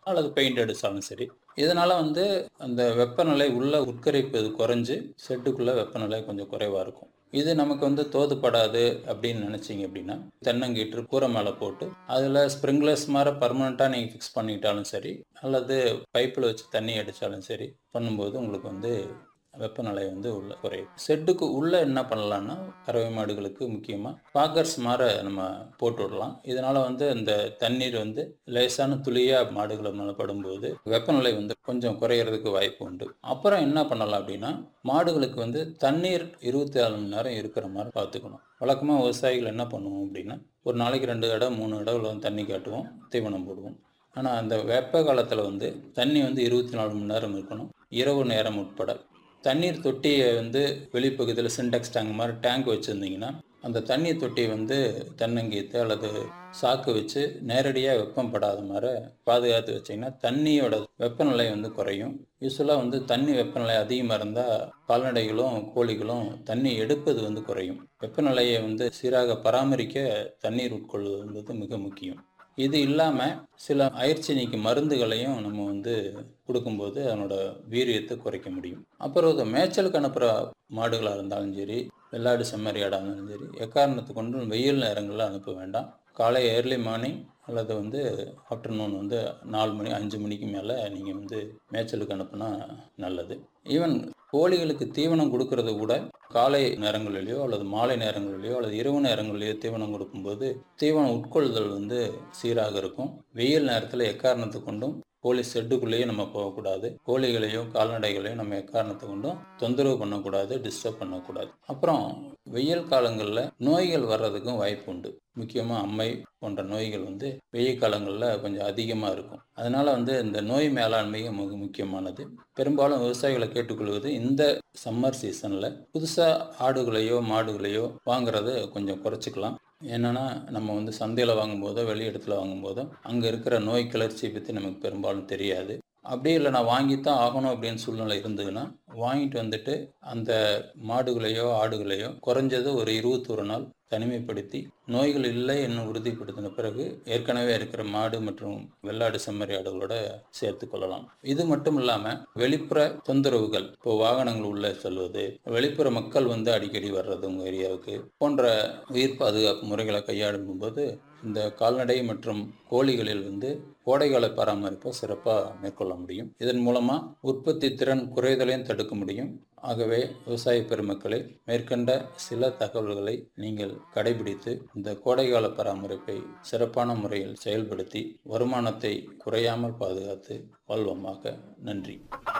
அல்லது பெயிண்ட் அடித்தாலும் சரி இதனால வந்து அந்த வெப்பநிலை உள்ள உட்கரிப்பது குறைஞ்சு ஷெட்டுக்குள்ள வெப்பநிலை கொஞ்சம் குறைவாக இருக்கும் இது நமக்கு வந்து தோதுப்படாது அப்படின்னு நினச்சிங்க அப்படின்னா தென்னங்கீற்று கூரை மேலே போட்டு அதில் ஸ்ப்ரிங்க்லர்ஸ் மாதிரி பர்மனெண்ட்டாக நீங்கள் ஃபிக்ஸ் பண்ணிட்டாலும் சரி அல்லது பைப்பில் வச்சு தண்ணி அடித்தாலும் சரி பண்ணும்போது உங்களுக்கு வந்து வெப்பநிலை வந்து உள்ள குறையும் ஷெட்டுக்கு உள்ளே என்ன பண்ணலான்னா கறவை மாடுகளுக்கு முக்கியமாக பாக்கர்ஸ் மாற நம்ம போட்டு விடலாம் இதனால் வந்து அந்த தண்ணீர் வந்து லேசான துளியாக மாடுகளை மேலே படும்போது வெப்பநிலை வந்து கொஞ்சம் குறையிறதுக்கு வாய்ப்பு உண்டு அப்புறம் என்ன பண்ணலாம் அப்படின்னா மாடுகளுக்கு வந்து தண்ணீர் இருபத்தி நாலு மணி நேரம் இருக்கிற மாதிரி பார்த்துக்கணும் வழக்கமாக விவசாயிகள் என்ன பண்ணுவோம் அப்படின்னா ஒரு நாளைக்கு ரெண்டு இடம் மூணு இடம் வந்து தண்ணி காட்டுவோம் தீவனம் போடுவோம் ஆனால் அந்த வெப்ப காலத்தில் வந்து தண்ணி வந்து இருபத்தி நாலு மணி நேரம் இருக்கணும் இரவு நேரம் உட்பட தண்ணீர் தொட்டியை வந்து வெளிப்பகுதியில் சின்டெக்ஸ் டேங்க் மாதிரி டேங்க் வச்சுருந்தீங்கன்னா அந்த தண்ணீர் தொட்டியை வந்து தென்னங்கீத்து அல்லது சாக்கு வச்சு நேரடியாக வெப்பம் படாத மாதிரி பாதுகாத்து வச்சிங்கன்னா தண்ணியோட வெப்பநிலை வந்து குறையும் யூஸ்வலாக வந்து தண்ணி வெப்பநிலை அதிகமாக இருந்தால் கால்நடைகளும் கோழிகளும் தண்ணி எடுப்பது வந்து குறையும் வெப்பநிலையை வந்து சீராக பராமரிக்க தண்ணீர் உட்கொள்வது என்பது மிக முக்கியம் இது இல்லாமல் சில அயற்சி நீக்கி மருந்துகளையும் நம்ம வந்து கொடுக்கும்போது அதனோட வீரியத்தை குறைக்க முடியும் அப்புறம் இது மேய்ச்சலுக்கு அனுப்புகிற மாடுகளாக இருந்தாலும் சரி வெள்ளாடு செம்மறியாடாக இருந்தாலும் சரி எக்காரணத்தை கொண்டு வெயில் நேரங்களில் அனுப்ப வேண்டாம் காலை ஏர்லி மார்னிங் அல்லது வந்து ஆஃப்டர்நூன் வந்து நாலு மணி அஞ்சு மணிக்கு மேலே நீங்கள் வந்து மேய்ச்சலுக்கு அனுப்புனா நல்லது ஈவன் கோழிகளுக்கு தீவனம் கொடுக்கறது கூட காலை நேரங்களிலேயோ அல்லது மாலை நேரங்களிலேயோ அல்லது இரவு நேரங்களிலேயோ தீவனம் கொடுக்கும்போது தீவனம் உட்கொள்ளுதல் வந்து சீராக இருக்கும் வெயில் நேரத்தில் எக்காரணத்தை கொண்டும் கோழி ஷெட்டுக்குள்ளேயே நம்ம போகக்கூடாது கோழிகளையோ கால்நடைகளையும் நம்ம எக்காரணத்தை கொண்டும் தொந்தரவு பண்ணக்கூடாது டிஸ்டர்ப் பண்ணக்கூடாது அப்புறம் வெயில் காலங்களில் நோய்கள் வர்றதுக்கும் வாய்ப்பு உண்டு முக்கியமாக அம்மை போன்ற நோய்கள் வந்து வெயில் காலங்களில் கொஞ்சம் அதிகமாக இருக்கும் அதனால் வந்து இந்த நோய் மேலாண்மையும் மிக முக்கியமானது பெரும்பாலும் விவசாயிகளை கேட்டுக்கொள்வது இந்த சம்மர் சீசனில் புதுசாக ஆடுகளையோ மாடுகளையோ வாங்குறத கொஞ்சம் குறைச்சிக்கலாம் என்னென்னா நம்ம வந்து சந்தையில் வாங்கும்போதோ வெளி இடத்துல வாங்கும்போதோ அங்கே இருக்கிற நோய் கிளர்ச்சியை பற்றி நமக்கு பெரும்பாலும் தெரியாது அப்படியே இல்லை நான் வாங்கித்தான் ஆகணும் அப்படின்னு சூழ்நிலை இருந்ததுன்னா வாங்கிட்டு வந்துட்டு அந்த மாடுகளையோ ஆடுகளையோ குறைஞ்சது ஒரு இருபத்தொரு நாள் தனிமைப்படுத்தி நோய்கள் இல்லை என்று உறுதிப்படுத்தின பிறகு ஏற்கனவே இருக்கிற மாடு மற்றும் வெள்ளாடு செம்மறி ஆடுகளோட சேர்த்து கொள்ளலாம் இது மட்டும் இல்லாமல் வெளிப்புற தொந்தரவுகள் இப்போ வாகனங்கள் உள்ளே செல்வது வெளிப்புற மக்கள் வந்து அடிக்கடி வர்றது உங்கள் ஏரியாவுக்கு போன்ற உயிர் பாதுகாப்பு முறைகளை கையாளும் போது இந்த கால்நடை மற்றும் கோழிகளில் வந்து கோடைகால பராமரிப்பை சிறப்பாக மேற்கொள்ள முடியும் இதன் மூலமாக உற்பத்தி திறன் குறைதலையும் தடுக்க முடியும் ஆகவே விவசாய பெருமக்களை மேற்கண்ட சில தகவல்களை நீங்கள் கடைபிடித்து இந்த கோடைகால பராமரிப்பை சிறப்பான முறையில் செயல்படுத்தி வருமானத்தை குறையாமல் பாதுகாத்து வாழ்வோமாக நன்றி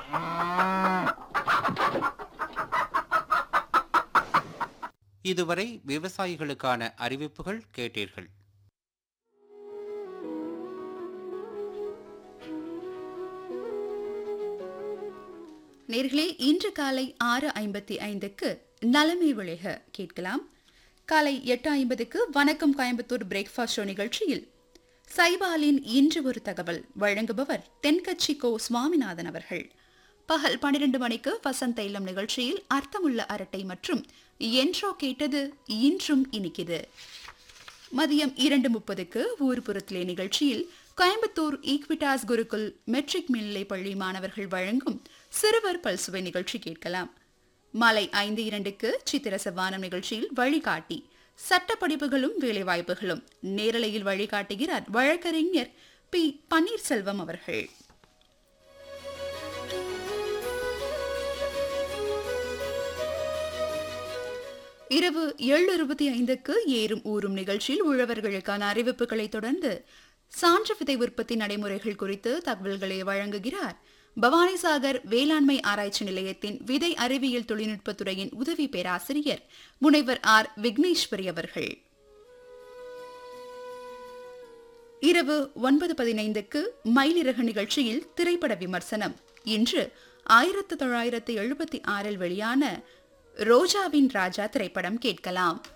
இதுவரை விவசாயிகளுக்கான அறிவிப்புகள் கேட்டீர்கள் நேர்களே இன்று காலை ஆறு ஐம்பத்தி ஐந்துக்கு நலமை விளைக கேட்கலாம் காலை எட்டு ஐம்பதுக்கு வணக்கம் கோயம்புத்தூர் பிரேக்ஃபாஸ்ட் ஷோ நிகழ்ச்சியில் சைபாலின் இன்று ஒரு தகவல் வழங்குபவர் தென்கட்சி கோ சுவாமிநாதன் அவர்கள் பகல் பன்னிரண்டு மணிக்கு வசந்த இல்லம் நிகழ்ச்சியில் அர்த்தமுள்ள அரட்டை மற்றும் என்றோ கேட்டது இன்றும் இனிக்குது மதியம் இரண்டு முப்பதுக்கு ஊர்புறத்திலே நிகழ்ச்சியில் கோயம்புத்தூர் ஈக்விட்டாஸ் குருகுல் மெட்ரிக் மேல்நிலை பள்ளி மாணவர்கள் வழங்கும் சிறுவர் பல்சுவை நிகழ்ச்சி கேட்கலாம் மாலை ஐந்து இரண்டுக்கு சித்திர செவ்வானம் நிகழ்ச்சியில் வழிகாட்டி சட்ட படிப்புகளும் வேலைவாய்ப்புகளும் நேரலையில் வழிகாட்டுகிறார் வழக்கறிஞர் பி பன்னீர்செல்வம் அவர்கள் இரவு ஏழு இருபத்தி ஐந்துக்கு ஏறும் ஊறும் நிகழ்ச்சியில் உழவர்களுக்கான அறிவிப்புகளை தொடர்ந்து சான்று விதை உற்பத்தி நடைமுறைகள் குறித்து தகவல்களை வழங்குகிறார் பவானிசாகர் வேளாண்மை ஆராய்ச்சி நிலையத்தின் விதை அறிவியல் தொழில்நுட்பத்துறையின் உதவி பேராசிரியர் முனைவர் ஆர் விக்னேஸ்வரி அவர்கள் இரவு ஒன்பது பதினைந்துக்கு மயிலிறகு நிகழ்ச்சியில் திரைப்பட விமர்சனம் இன்று ஆயிரத்து தொள்ளாயிரத்து எழுபத்தி ஆறில் வெளியான ரோஜாவின் ராஜா திரைப்படம் கேட்கலாம்